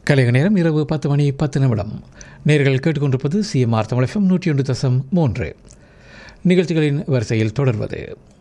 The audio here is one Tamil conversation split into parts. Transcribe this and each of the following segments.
கலைக நேரம் இரவு பத்து மணி பத்து நிமிடம் நேர்கள் கேட்டுக்கொண்டிருப்பது சிஎம்ஆர் தமிழகம் நூற்றி ஒன்று தசம் மூன்று நிகழ்ச்சிகளின் வரிசையில் தொடர்வது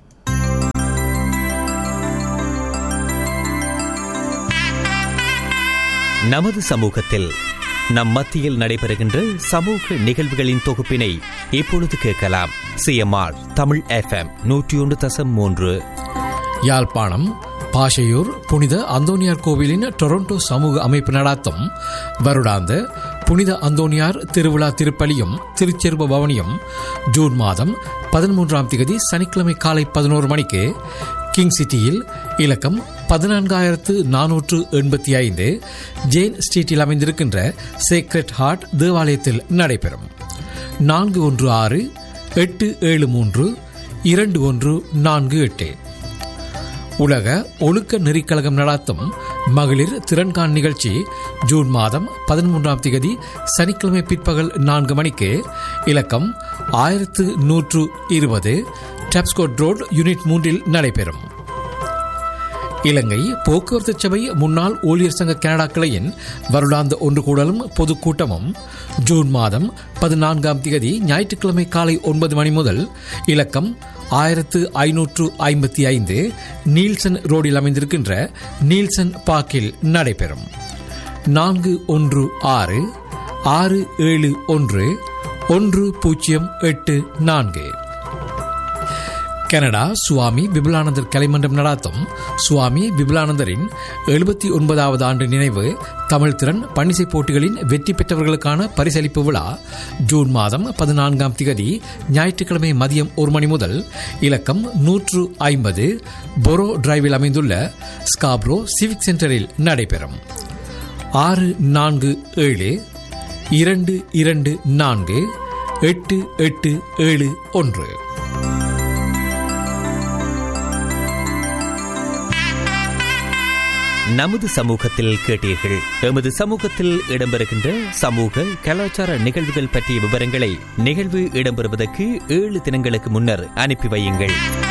நமது சமூகத்தில் நம் மத்தியில் நடைபெறுகின்ற சமூக நிகழ்வுகளின் தொகுப்பினை இப்பொழுது கேட்கலாம் சிஎம்ஆர் தமிழ் எஃப்எம் நூற்றி ஒன்று தசம் மூன்று யாழ்ப்பாணம் பாஷையூர் புனித அந்தோனியார் கோவிலின் டொரண்டோ சமூக அமைப்பு நடாத்தும் வருடாந்த புனித அந்தோனியார் திருவிழா திருப்பலியும் திருச்செருப பவனியும் ஜூன் மாதம் பதிமூன்றாம் திகதி சனிக்கிழமை காலை பதினோரு மணிக்கு கிங் சிட்டியில் இலக்கம் பதினான்காயிரத்து நானூற்று எண்பத்தி ஐந்து ஜேன் ஸ்ட்ரீட்டில் அமைந்திருக்கின்ற சேக்ரெட் ஹார்ட் தேவாலயத்தில் நடைபெறும் நான்கு ஒன்று ஆறு எட்டு ஏழு மூன்று இரண்டு ஒன்று நான்கு எட்டு உலக ஒழுக்க நெறிக்கழகம் நடாத்தும் மகளிர் திறன்கான் நிகழ்ச்சி ஜூன் மாதம் பதிமூன்றாம் திகதி சனிக்கிழமை பிற்பகல் நான்கு மணிக்கு இலக்கம் ஆயிரத்து நூற்று இருபது டப்ஸ்கோட் ரோட் யூனிட் மூன்றில் நடைபெறும் இலங்கை போக்குவரத்து சபை முன்னாள் ஊழியர் சங்க கனடா கிளையின் வருடாந்த ஒன்று கூடலும் பொதுக்கூட்டமும் ஜூன் மாதம் பதினான்காம் திகதி ஞாயிற்றுக்கிழமை காலை ஒன்பது மணி முதல் இலக்கம் ஆயிரத்து ஐநூற்று ஐம்பத்தி ஐந்து நீல்சன் ரோடில் அமைந்திருக்கின்ற நீல்சன் பார்க்கில் நடைபெறும் நான்கு ஒன்று ஆறு ஆறு ஏழு ஒன்று ஒன்று பூஜ்ஜியம் எட்டு நான்கு கனடா சுவாமி விபுலானந்தர் கலைமன்றம் நடாத்தும் சுவாமி விபுலானந்தரின் எழுபத்தி ஒன்பதாவது ஆண்டு நினைவு தமிழ் திறன் பன்னிசை போட்டிகளின் வெற்றி பெற்றவர்களுக்கான பரிசளிப்பு விழா ஜூன் மாதம் பதினான்காம் திகதி ஞாயிற்றுக்கிழமை மதியம் ஒரு மணி முதல் இலக்கம் நூற்று ஐம்பது பொரோ டிரைவில் அமைந்துள்ள ஸ்காப்ரோ சிவிக் சென்டரில் நடைபெறும் ஆறு நான்கு ஏழு இரண்டு இரண்டு நான்கு எட்டு எட்டு ஏழு ஒன்று நமது சமூகத்தில் கேட்டீர்கள் எமது சமூகத்தில் இடம்பெறுகின்ற சமூக கலாச்சார நிகழ்வுகள் பற்றிய விவரங்களை நிகழ்வு இடம்பெறுவதற்கு ஏழு தினங்களுக்கு முன்னர் அனுப்பி வையுங்கள்